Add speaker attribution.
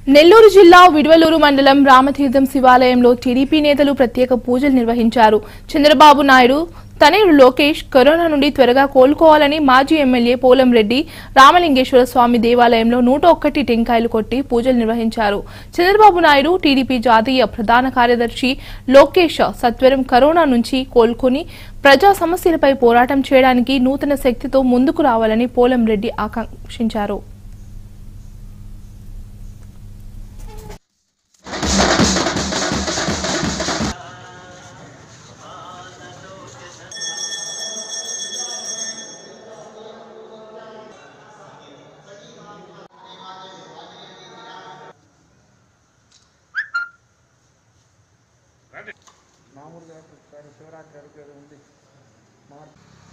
Speaker 1: నెల్లూరు జిల్లా విడవలూరు మండలం రామతీర్థం శివాలయంలో టీడీపీ నేతలు ప్రత్యేక పూజలు నిర్వహించారు చంద్రబాబు నాయుడు తనయుడు లోకేష్ కరోనా నుండి త్వరగా కోలుకోవాలని మాజీ ఎమ్మెల్యే పోలంరెడ్డి రామలింగేశ్వర స్వామి దేవాలయంలో నూట ఒక్కటి టెంకాయలు కొట్టి పూజలు నిర్వహించారు చంద్రబాబు నాయుడు టీడీపీ జాతీయ ప్రధాన కార్యదర్శి లోకేష్ సత్వరం కరోనా నుంచి కోలుకొని ప్రజా సమస్యలపై పోరాటం చేయడానికి నూతన శక్తితో ముందుకు రావాలని పోలంరెడ్డి ఆకాంక్షించారు
Speaker 2: మామూలుగా ఒకసారి శివరాత్రి వరకు ఏదో ఉంది మార్చి